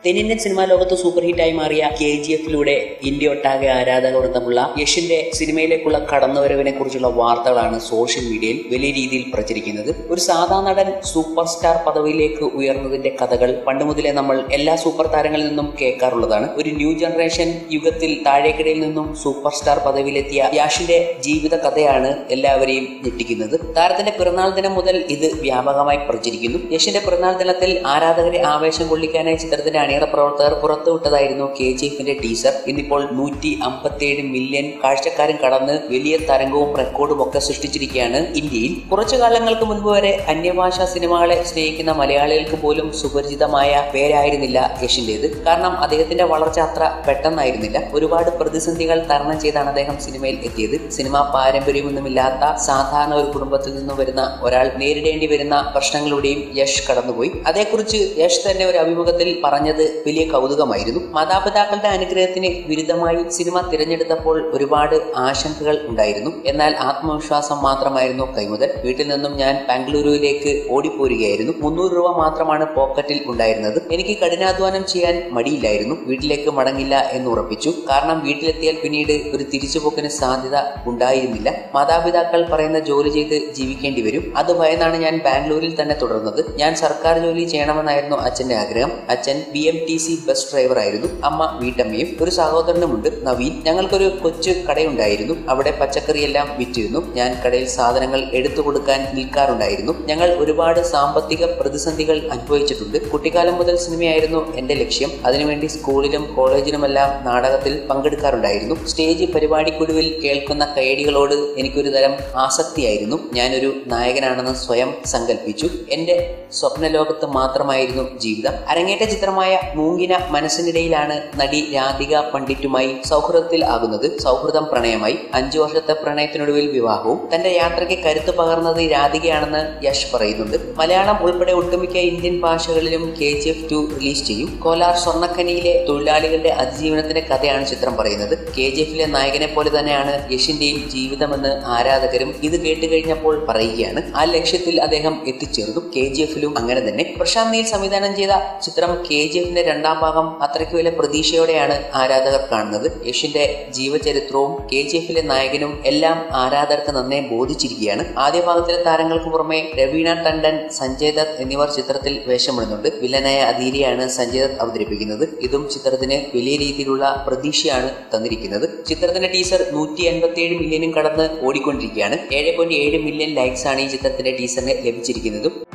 തെന്നിന്ത്യൻ സിനിമാ ലോകത്ത് സൂപ്പർ ഹിറ്റായി മാറിയ കെ ജി എഫിലൂടെ ഇന്ത്യ ഒട്ടാകെ ആരാധക വൃത്തമുള്ള യഷിന്റെ സിനിമയിലേക്കുള്ള കടന്നുവരവിനെ കുറിച്ചുള്ള വാർത്തകളാണ് സോഷ്യൽ മീഡിയയിൽ വലിയ രീതിയിൽ പ്രചരിക്കുന്നത് ഒരു സാധാ നടൻ സൂപ്പർ സ്റ്റാർ പദവിയിലേക്ക് ഉയർന്നതിന്റെ കഥകൾ പണ്ട് മുതലേ നമ്മൾ എല്ലാ സൂപ്പർ താരങ്ങളിൽ നിന്നും കേൾക്കാറുള്ളതാണ് ഒരു ന്യൂ ജനറേഷൻ യുഗത്തിൽ താഴേക്കിടയിൽ നിന്നും സൂപ്പർ സ്റ്റാർ പദവിയിലെത്തിയ യാഷിന്റെ ജീവിത കഥയാണ് എല്ലാവരെയും ഞെട്ടിക്കുന്നത് താരത്തിന്റെ പിറന്നാൾ ദിനം മുതൽ ഇത് വ്യാപകമായി പ്രചരിക്കുന്നു യഷിന്റെ പിറന്നാൾ ദിനത്തിൽ ആരാധകരെ ആവേശം കൊള്ളിക്കാനായി ചിത്രത്തിന്റെ അണിയറ പ്രവർത്തകർ പുറത്തുവിട്ടതായിരുന്നു കെ ജി എഫിന്റെ ടീസർ ഇന്നിപ്പോൾ നൂറ്റി അമ്പത്തിയേഴ് മില്യൺ കാഴ്ചക്കാരും കടന്ന് വലിയ തരംഗവും റെക്കോർഡും ഒക്കെ സൃഷ്ടിച്ചിരിക്കുകയാണ് ഇന്ത്യയിൽ കുറച്ചു കാലങ്ങൾക്ക് മുൻപ് വരെ അന്യഭാഷാ സിനിമകളെ സ്നേഹിക്കുന്ന മലയാളികൾക്ക് പോലും സുപരിചിതമായ പേരായിരുന്നില്ല യഷിന്റേത് കാരണം അദ്ദേഹത്തിന്റെ വളർച്ച അത്ര പെട്ടെന്നായിരുന്നില്ല ഒരുപാട് പ്രതിസന്ധികൾ തരണം ചെയ്താണ് അദ്ദേഹം സിനിമയിൽ എത്തിയത് സിനിമാ പാരമ്പര്യമൊന്നുമില്ലാത്ത സാധാരണ ഒരു കുടുംബത്തിൽ നിന്ന് വരുന്ന ഒരാൾ നേരിടേണ്ടി വരുന്ന പ്രശ്നങ്ങളുടെയും യഷ് കടന്നുപോയി അതേക്കുറിച്ച് യഷ് തന്നെ ഒരു അഭിമുഖത്തിൽ പറഞ്ഞത് വലിയ കൗതുകമായിരുന്നു മാതാപിതാക്കളുടെ അനുഗ്രഹത്തിന് വിരുദ്ധമായി സിനിമ തിരഞ്ഞെടുത്തപ്പോൾ ഒരുപാട് ആശങ്കകൾ ഉണ്ടായിരുന്നു എന്നാൽ ആത്മവിശ്വാസം മാത്രമായിരുന്നു കൈമുതൽ വീട്ടിൽ നിന്നും ഞാൻ ബാംഗ്ലൂരുവിലേക്ക് ഓടിപ്പോരുകയായിരുന്നു മുന്നൂറ് രൂപ മാത്രമാണ് പോക്കറ്റിൽ ഉണ്ടായിരുന്നത് എനിക്ക് കഠിനാധ്വാനം ചെയ്യാൻ മടിയില്ലായിരുന്നു വീട്ടിലേക്ക് മടങ്ങില്ല എന്ന് ഉറപ്പിച്ചു കാരണം വീട്ടിലെത്തിയാൽ പിന്നീട് ഒരു തിരിച്ചുപോക്കിന് സാധ്യത ഉണ്ടായിരുന്നില്ല മാതാപിതാക്കൾ പറയുന്ന ജോലി ചെയ്ത് ജീവിക്കേണ്ടി വരും അത് ഭയന്നാണ് ഞാൻ ബാംഗ്ലൂരിൽ തന്നെ തുടർന്നത് ഞാൻ സർക്കാർ ജോലി ചെയ്യണമെന്നായിരുന്നു അച്ഛന്റെ ആഗ്രഹം അച്ഛൻ B M T C bus driver ആയിരുന്നു അമ്മ വീട്ടമ്മയും ഒരു സഹോദരനുമുണ്ട് നവീൻ ഞങ്ങൾക്കൊരു കൊച്ചു കടയുണ്ടായിരുന്നു അവിടെ പച്ചക്കറിയെല്ലാം വിറ്റിരുന്നു ഞാൻ കടയിൽ സാധനങ്ങൾ എടുത്തു കൊടുക്കാൻ നിൽക്കാറുണ്ടായിരുന്നു ഞങ്ങൾ ഒരുപാട് സാമ്പത്തിക പ്രതിസന്ധികൾ അനുഭവിച്ചിട്ടുണ്ട് കുട്ടിക്കാലം മുതൽ സിനിമയായിരുന്നു എന്റെ ലക്ഷ്യം അതിനുവേണ്ടി സ്കൂളിലും കോളേജിലുമെല്ലാം നാടകത്തിൽ പങ്കെടുക്കാറുണ്ടായിരുന്നു സ്റ്റേജ് പരിപാടിക്കൊടുവിൽ കേൾക്കുന്ന കൈയടികളോട് എനിക്കൊരു തരം ആസക്തിയായിരുന്നു ഞാനൊരു നായകനാണെന്ന് സ്വയം സങ്കല്പിച്ചു എന്റെ സ്വപ്നലോകത്ത് മാത്രമായിരുന്നു ജീവിതം അരങ്ങേറ്റ ചിത്രമായ മൂങ്കിന മനസ്സിനിടയിലാണ് നടി രാധിക പണ്ഡിറ്റുമായി സൗഹൃദത്തിൽ ആകുന്നത് സൗഹൃദം പ്രണയമായി അഞ്ചു വർഷത്തെ പ്രണയത്തിനൊടുവിൽ വിവാഹവും തന്റെ യാത്രയ്ക്ക് കരുത്തു പകർന്നത് രാധികയാണെന്ന് യശ് പറയുന്നുണ്ട് മലയാളം ഉൾപ്പെടെ ഒട്ടുമിക്ക ഇന്ത്യൻ ഭാഷകളിലും K G F two release ചെയ്യും കോലാർ സ്വർണ്ണഖനിയിലെ തൊഴിലാളികളുടെ അതിജീവനത്തിന്റെ കഥയാണ് ചിത്രം പറയുന്നത് കെ ജി എഫിലെ നായകനെ പോലെ തന്നെയാണ് യഷിന്റെയും ജീവിതമെന്ന് ആരാധകരും ഇത് കേട്ട് കഴിഞ്ഞപ്പോൾ പറയുകയാണ് ആ ലക്ഷ്യത്തിൽ അദ്ദേഹം എത്തിച്ചേർന്നു കെ ജി എഫിലും അങ്ങനെ തന്നെ പ്രശാന്ത് നീൽ സംവിധാനം ചെയ്ത ചിത്രം കെ ജി എഫിന്റെ രണ്ടാം ഭാഗം അത്രയ്ക്ക് വലിയ പ്രതീക്ഷയോടെയാണ് ആരാധകർ കാണുന്നത് യഷിന്റെ ജീവചരിത്രവും കെ ജി എഫിലെ നായകനും എല്ലാം ആരാധകർക്ക് നന്നേ ബോധിച്ചിരിക്കുകയാണ് ആദ്യ ഭാഗത്തിലെ താരങ്ങൾക്ക് പുറമെ രവീണ ടണ്ടൻ സഞ്ജയ് ദത്ത് എന്നിവർ ചിത്രത്തിൽ വേഷമിടുന്നുണ്ട് വില്ലനായ അധീരിയാണ് സഞ്ജയ് ദത്ത് അവതരിപ്പിക്കുന്നത് ഇതും ചിത്രത്തിന് വലിയ രീതിയിലുള്ള പ്രതീക്ഷയാണ് തന്നിരിക്കുന്നത് ചിത്രത്തിന്റെ ടീസർ നൂറ്റി എൺപത്തിയേഴ് മില്യനും കടന്ന് ഓടിക്കൊണ്ടിരിക്കുകയാണ് ഏഴ് പോയിന്റ് ഏഴ് മില്യൺ ലൈക്സ് ആണ് ഈ ചിത്രത്തിന്റെ ടീസറിന് ലഭിച്ചിരിക്കുന്നതും